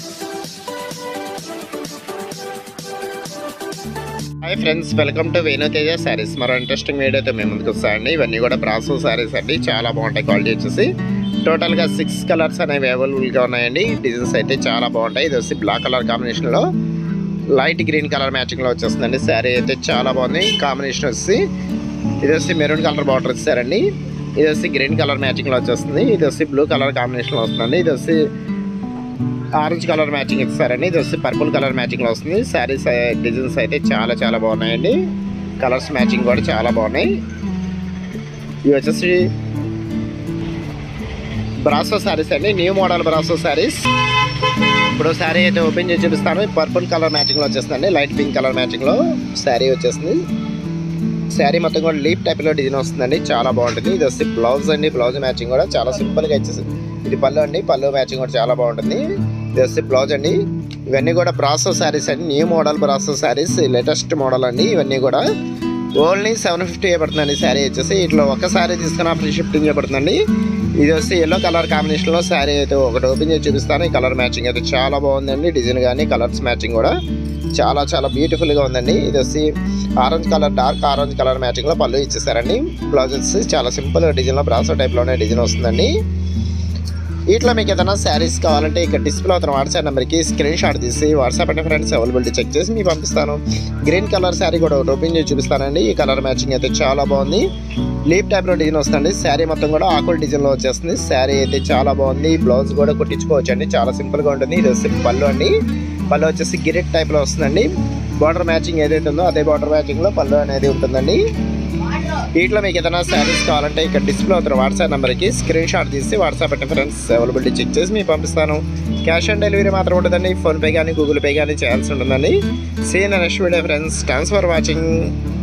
hi friends welcome to Venuteja sarees మరో interesting వీడియోతో మేము ముందుకు వస్తాయండి ఇవన్నీ కూడా బ్రాసో శారీస్ అండి చాలా బాగుంటాయి క్వాలిటీ వచ్చేసి టోటల్గా సిక్స్ కలర్స్ అనేవి అవైలబుల్గా ఉన్నాయండి డిజైన్స్ అయితే చాలా బాగుంటాయి ఇది వచ్చి బ్లాక్ కలర్ కాంబినేషన్లో లైట్ గ్రీన్ కలర్ మ్యాచింగ్లో వచ్చేస్తుందండి శారీ అయితే చాలా బాగుంది కాంబినేషన్ వచ్చి ఇది వచ్చి మెరూన్ కలర్ బార్డర్ ఇచ్చారండి ఇది వచ్చి గ్రీన్ కలర్ మ్యాచింగ్లో వచ్చేస్తుంది ఇది వచ్చి బ్లూ కలర్ కాంబినేషన్లో వస్తుందండి ఇది వచ్చి ఆరెంజ్ కలర్ మ్యాచింగ్ ఇస్తారండి ఇది వచ్చి పర్పుల్ కలర్ మ్యాచింగ్లో వస్తుంది శారీస్ డిజైన్స్ అయితే చాలా చాలా బాగున్నాయండి కలర్స్ మ్యాచింగ్ కూడా చాలా బాగున్నాయి ఇవి వచ్చేసి బ్రాసో శారీస్ అండి న్యూ మోడల్ బ్రాసో శారీస్ ఇప్పుడు శారీ అయితే ఓపెన్ చేసి చూపిస్తాను పర్పుల్ కలర్ మ్యాచింగ్లో వచ్చేస్తుందండి లైట్ పింక్ కలర్ మ్యాచింగ్లో శారీ వచ్చేస్తుంది శారీ మొత్తం కూడా లీప్ టైప్లో డిజైన్ వస్తుందండి చాలా బాగుంటుంది ఇది వచ్చి బ్లౌజ్ అండి బ్లౌజ్ మ్యాచింగ్ కూడా చాలా సింపుల్గా ఇచ్చేసి ఇది పళ్ళు అండి పళ్ళు మ్యాచింగ్ కూడా చాలా బాగుంటుంది ఇది వచ్చి బ్లౌజ్ అండి ఇవన్నీ కూడా బ్రాసో శారీస్ అండి new model brasso sarees latest model అండి ఇవన్నీ కూడా ఓన్లీ సెవెన్ ఫిఫ్టీ పడుతుందండి శారీ వచ్చేసి ఇట్లా ఒక శారీ తీసుకున్న ఫ్రీ షిఫ్టింగ్ పడుతుందండి ఇది వచ్చి ఎల్లో కలర్ కాంబినేషన్లో శారీ అయితే ఒకటి ఓపెన్ చేసి చూపిస్తాను ఈ కలర్ మ్యాచింగ్ అయితే చాలా బాగుందండి డిజైన్ కానీ కలర్స్ మ్యాచింగ్ కూడా చాలా చాలా బ్యూటిఫుల్గా ఉందండి ఇది వచ్చి orange colour dark orange colour మ్యాచింగ్లో పళ్ళు ఇచ్చేసారండి బ్లౌజ్ వచ్చి చాలా సింపుల్ డిజైన్లో బ్రాసో టైప్లోనే డిజైన్ వస్తుందండి ఇట్లా మీకు ఏదైనా శారీస్ కావాలంటే ఇక్కడ డిస్ప్లే అవుతున్న వాట్సాప్ నెంబర్కి స్క్రీన్ షాట్ తీసి వాట్సాప్ అంటే ఫ్రెండ్స్ అవైలబిలిటీ చెక్ చేసి మీకు పంపిస్తాను గ్రీన్ కలర్ శారీ కూడా ఒకటి ఓపెన్ చేసి చూపిస్తానండి ఈ కలర్ మ్యాచింగ్ అయితే చాలా బాగుంది లీప్ టైప్లో డిజైన్ వస్తుంది శారీ మొత్తం కూడా ఆకుల డిజైన్లో వచ్చేస్తుంది శారీ అయితే చాలా బాగుంది బ్లౌజ్ కూడా కుట్టించుకోవచ్చు అండి చాలా సింపుల్గా ఉంటుంది ఇది వచ్చి పళ్ళు అండి పళ్ళు వచ్చేసి గిరెట్ టైప్లో వస్తుందండి బార్డర్ మ్యాచింగ్ ఏదైతే ఉందో అదే బార్డర్ మ్యాచింగ్లో పళ్ళు అనేది ఉంటుందండి వీటిలో మీకు ఏదైనా శారీస్ కావాలంటే ఇక్కడ డిస్ప్లే అవుతున్న వాట్సాప్ నెంబర్కి స్క్రీన్ షాట్ తీసి వాట్సాప్ అంటే ఫ్రెండ్స్ అవైలబిలిటీ చెక్ చేసి మీకు పంపిస్తాను క్యాష్ ఆన్ డెలివరీ మాత్రం ఉంటుందండి ఫోన్పే కానీ గూగుల్ పే కానీ చేయాల్సి ఉంటుందండి see in next video friends thanks for watching